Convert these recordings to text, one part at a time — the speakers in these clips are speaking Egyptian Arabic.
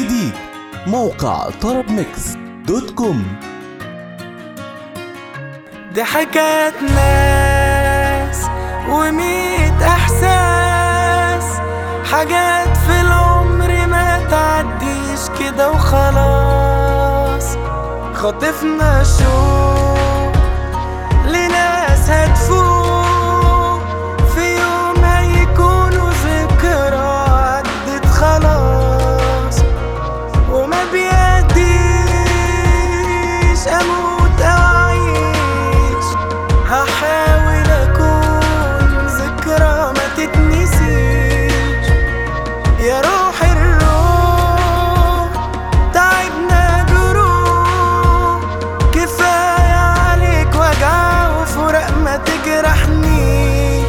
جديد موقع طرب ميكس دوت كوم دي حكايات ناس وميت احساس حاجات في العمر ما تعديش كده وخلاص خطفنا شوق لناس هتفوق في يوم هيكونوا ذكرى عدت خلاص وما بيديش اموت او اعيش هحاول اكون ذكرى ما تتنسيش يا روح الروح تعبنا جروح كفايه عليك وجع وفراق ما تجرحنيش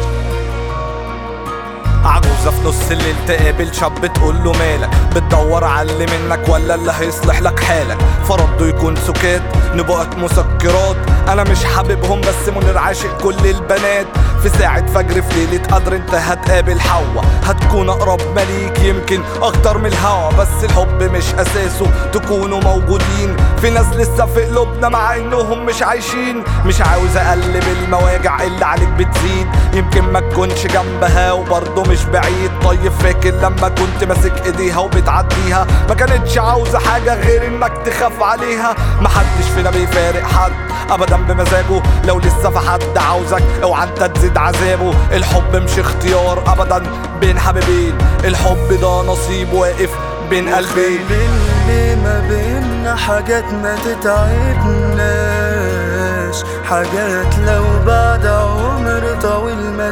عجوزة في نص الليل تقابل شاب تقول له مالك بتدور على اللي منك ولا اللي هيصلح لك حالك فرده يكون سكات نبوءة مسكرات انا مش حاببهم بس منير عاشق كل البنات في ساعة فجر في ليلة قدر انت هتقابل حوا هتكون اقرب مليك يمكن اكتر من الهوا بس الحب مش اساسه تكونوا موجودين في ناس لسه في قلوبنا مع انهم مش عايشين مش عاوز اقلب المواجع اللي عليك بتزيد يمكن ما تكونش جنبها وبرضه مش بعيد طيب فاكر لما كنت ماسك ايديها وبتعديها ما كانتش عاوزة حاجة غير انك تخاف عليها محدش فينا بيفارق حد ابدا بمزاجه لو لسه في حد عاوزك اوعى انت تزيد عذابه الحب مش اختيار ابدا بين حبيبين الحب ده نصيب واقف بين قلبين اللي ما بينا حاجات ما تتعبناش حاجات لو بعد عمر طويل ما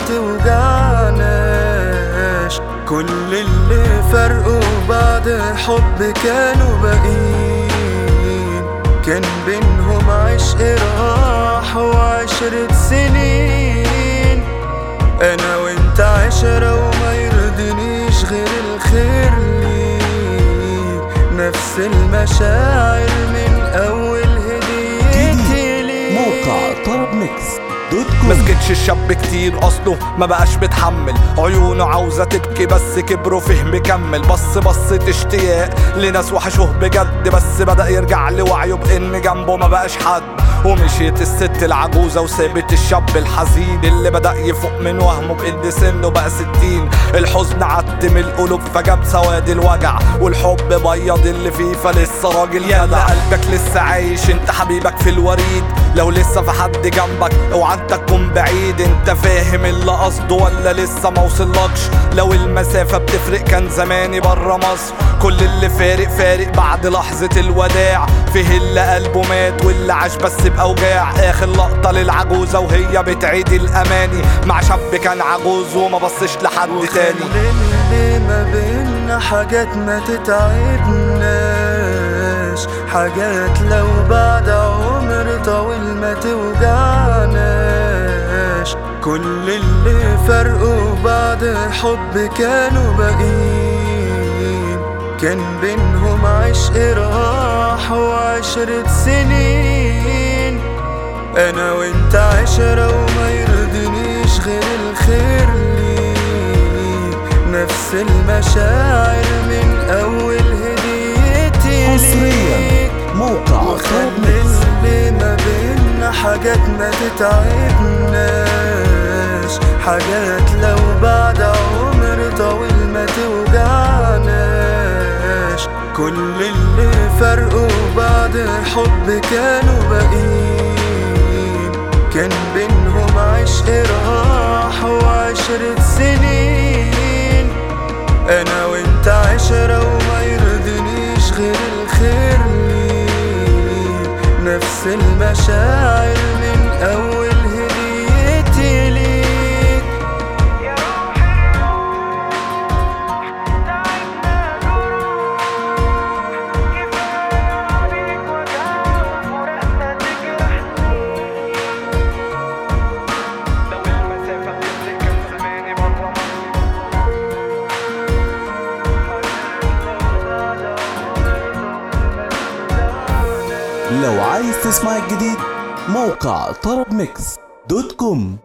توجعناش كل اللي فرقوا بعد حب كانوا باقيين كان بينهم عشق راح وعشرة سنين انا وانت عشرة وما يرضينيش غير الخير ليك نفس المشاعر من اول هديتي جديد ليك موقع طرب ميكس دوت كوم مسكتش الشاب كتير اصله ما بقاش بتحمل عيونه عاوزه تبكي بس كبره فهم كمل بص بصة اشتياق لناس وحشوه بجد بس بدأ يرجع لوعيه بان جنبه ما بقاش حد ومشيت الست العجوزة وسابت الشاب الحزين اللي بدأ يفوق من وهمه بإن سنه بقى ستين الحزن عتم القلوب فجاب سواد الوجع والحب بيض اللي فيه فلسه راجل يلا قلبك لسه عايش انت حبيبك في الوريد لو لسه في حد جنبك اوعى انت تكون بعيد انت فاهم اللي قصده ولا لسه ما وصلكش لو المسافة بتفرق كان زماني برا مصر كل اللي فارق فارق بعد لحظة الوداع فيه اللي قلبه مات واللي عاش بس بأوجاع آخر لقطة للعجوزة وهي بتعيد الأماني مع شاب كان عجوز وما بصش لحد تاني اللي ما بينا حاجات ما تتعبناش حاجات لو بعد عمر طويل ما توجعناش كل اللي فرقوا بعد حب كانوا باقيين كان بينهم عشق راح وعشرة سنين انا وانت عشرة وما يرضينيش غير الخير ليك نفس المشاعر من اول هديتي حصريا ليك موقع طرب وخلي ميكس اللي ما بينا حاجات ما تتعبناش حاجات لو بعد عمر طويل ما توجعناش كل اللي فرقوا بعد حب كانوا باقيين كان بينهم عشق راح وعشرة سنين انا وانت عشرة وما يرضينيش غير الخير ليك نفس المشاعر من اول هديتي ليك يا روح الروح تعبنا جروح كفاية عليك وجع وفراقنا تجرحني لو المسافة بتفرق كان زماني برا لو عايز تسمع الجديد موقع طرب ميكس دوت كوم